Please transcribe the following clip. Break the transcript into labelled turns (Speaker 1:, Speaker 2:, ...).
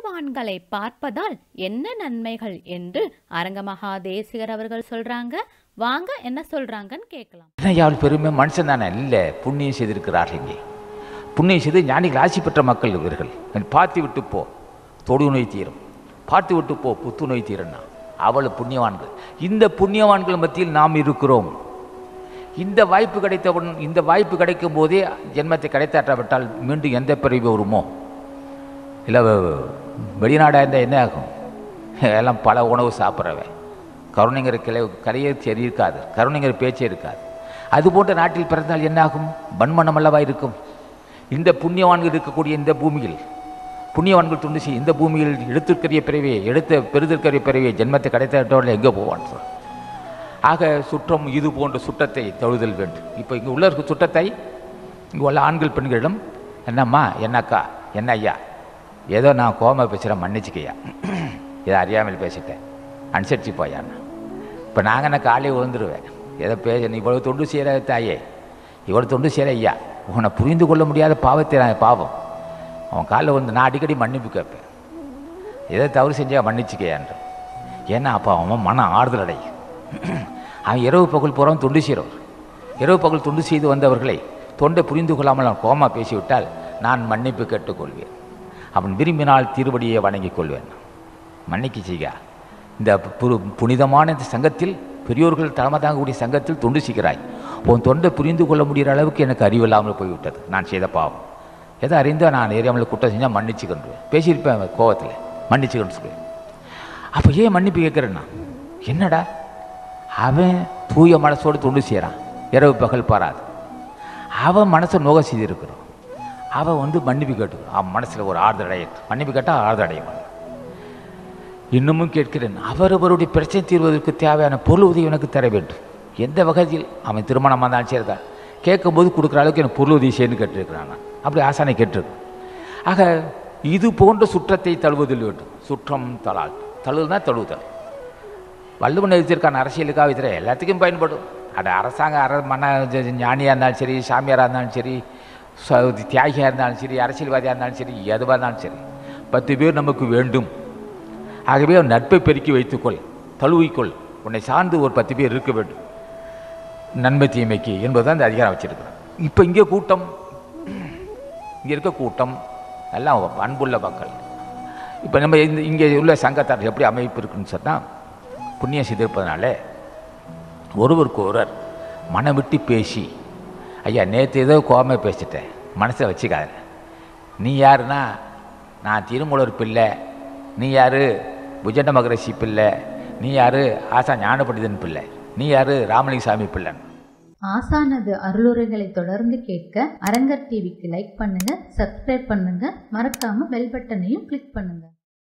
Speaker 1: புண்ணியவான்களை பார்ப்பதால் என்ன நன்மைகள் என்று அரங்கமகா தேசிகர் அவர்கள் சொல்றாங்க வாங்க என்ன சொல்றாங்கன்னு கேட்கலாம்
Speaker 2: என்ன யார் பெருமை மனுஷன் தானே இல்லை புண்ணியம் செய்திருக்கிறார்கள் இங்கே புண்ணியம் செய்து ஞானிகள் ஆட்சி பெற்ற மக்கள் இவர்கள் பார்த்து விட்டு போ தொடு நோய் தீரும் பார்த்து விட்டு போ புத்து நோய் தீரன்னா அவள் புண்ணியவான்கள் இந்த புண்ணியவான்கள் மத்தியில் நாம் இருக்கிறோம் இந்த வாய்ப்பு கிடைத்தவுடன் இந்த வாய்ப்பு கிடைக்கும் போதே ஜென்மத்தை கிடைத்தாற்றப்பட்டால் மீண்டும் எந்த பிறவி வருமோ இல்லை வெளிநாடாக இருந்தால் என்ன ஆகும் எல்லாம் பல உணவு சாப்பிட்றவன் கருணைங்கிற கிளை கலையே சரி இருக்காது கருணைங்கிற பேச்சே இருக்காது அது போன்ற நாட்டில் பிறந்தால் என்னாகும் வன்மனம் அல்லவா இருக்கும் இந்த புண்ணியவான்கள் இருக்கக்கூடிய இந்த பூமியில் புண்ணியவான்கள் துண்டு செய் இந்த பூமியில் எடுத்திருக்கிற பிறவியை எடுத்த பெருதிருக்கிற பிறவியை ஜென்மத்தை கிடைத்தவர்கள் எங்கே போவான் சொல் ஆக சுற்றம் இது போன்ற சுற்றத்தை தழுதல் வேண்டும் இப்போ இங்கே உள்ள இருக்க சுற்றத்தை இங்கே உள்ள ஆண்கள் பெண்களிடம் என்னம்மா என்னக்கா என்ன ஐயா ஏதோ நான் கோம பேசுகிறேன் மன்னிச்சுக்கையா இதை அறியாமல் பேசிட்டேன் அனுசரிச்சு போயான்னு இப்போ நாங்கள் என்ன காலையில் விழுந்துருவேன் ஏதோ பேச நீ இவ்வளோ தொண்டு செய்கிற தாயே இவ்வளோ தொண்டு செய்கிற ஐயா உன்னை புரிந்து கொள்ள முடியாத பாவத்தை நான் பாவம் அவன் காலில் வந்து நான் அடிக்கடி மன்னிப்பு கேட்பேன் ஏதோ தவறு செஞ்சா மன்னிச்சுக்கையான்ற ஏன்னா அப்போ அவன் மன ஆறுதல் அடையும் அவன் இரவு பகல் பூராவும் தொண்டு செய்கிறவர் இரவு பகல் தொண்டு செய்து வந்தவர்களை தொண்டை புரிந்து கொள்ளாமல் அவன் கோமா பேசிவிட்டால் நான் மன்னிப்பு கேட்டுக்கொள்வேன் அவன் விரும்பினால் திருவடியை வணங்கிக் கொள்வேன் மன்னிக்கு செய்க இந்த புரு புனிதமான இந்த சங்கத்தில் பெரியோர்கள் தலைமை தாங்கக்கூடிய சங்கத்தில் தொண்டு செய்கிறாய் உன் தொண்டை புரிந்து கொள்ள முடிகிற அளவுக்கு எனக்கு அறிவில்லாமல் போய்விட்டது நான் செய்த பாவம் எதை அறிந்தோ நான் ஏரியாமல் குற்றம் செஞ்சால் மன்னிச்சுக்கொண்டுவேன் பேசியிருப்பேன் கோவத்தில் மன்னிச்சுக்கொண்டு சொல்லுவேன் அப்போ ஏன் மன்னிப்பு கேட்குறேன்னா என்னடா அவன் தூய மனசோடு தொண்டு செய்கிறான் இரவு பகல் பாராது அவன் மனசை நோக செய்திருக்கிறோம் அவன் வந்து மன்னிப்பு கேட்டு அவன் மனசில் ஒரு ஆறுதல் அடையும் மன்னிப்பு கேட்டால் ஆறுதல் அடையும் இன்னமும் கேட்கிறேன் அவரவருடைய பிரச்சனை தீர்வதற்கு தேவையான பொருள் உதவி எனக்கு தர வேண்டும் எந்த வகையில் அவன் திருமணமாக இருந்தாலும் சரி தான் கேட்கும்போது கொடுக்குற அளவுக்கு எனக்கு பொருள் உதவி செய்யணும்னு கேட்டிருக்கிறான் நான் அப்படி ஆசானை கேட்டிருக்கேன் ஆக இது போன்ற சுற்றத்தை தழுவுதல் வேண்டும் சுற்றம் தலால் தழுவுனா தழுவுதல் வள்ளுவன் எழுதியிருக்கான அரசியலுக்காக இதில் எல்லாத்துக்கும் பயன்படும் அது அரசாங்க அர மன ஞானியாக இருந்தாலும் சரி சாமியாராக இருந்தாலும் சரி ச- தியாகியாக இருந்தாலும் சரி அரசியல்வாதியாக இருந்தாலும் சரி எதுவாக இருந்தாலும் சரி பத்து பேர் நமக்கு வேண்டும் ஆகவே உன் நட்பை பெருக்கி வைத்துக்கொள் தழுவிக்கொள் உன்னை சார்ந்து ஒரு பத்து பேர் இருக்க வேண்டும் நன்மை தீமைக்கு என்பதுதான் இந்த அதிகாரம் வச்சிருக்கிறோம் இப்போ இங்கே கூட்டம் இங்கே இருக்க கூட்டம் எல்லாம் அன்புள்ள மக்கள் இப்போ நம்ம இந்த இங்கே உள்ள சங்கத்தார் எப்படி அமைப்பு இருக்குன்னு சொன்னால் புண்ணியம் செய்திருப்பதனால ஒருவருக்கு ஒருவர் மனம் விட்டு பேசி ஐயா நேற்று ஏதோ கோவமே பேசிட்டேன் மனசை வச்சுக்காத நீ யாருன்னா நான் திருமூலர் பிள்ளை நீ யாரு புஜண்ட மகரிஷி பிள்ளை நீ யாரு ஆசா ஞானபண்டிதன் பிள்ளை நீ யாரு ராமலிங்க சாமி பிள்ளைன்னு
Speaker 3: ஆசானது அருளுரைகளை தொடர்ந்து கேட்க அரங்கர் டிவிக்கு லைக் பண்ணுங்க சப்ஸ்கிரைப் பண்ணுங்க மறக்காம பெல் பட்டனையும் கிளிக் பண்ணுங்க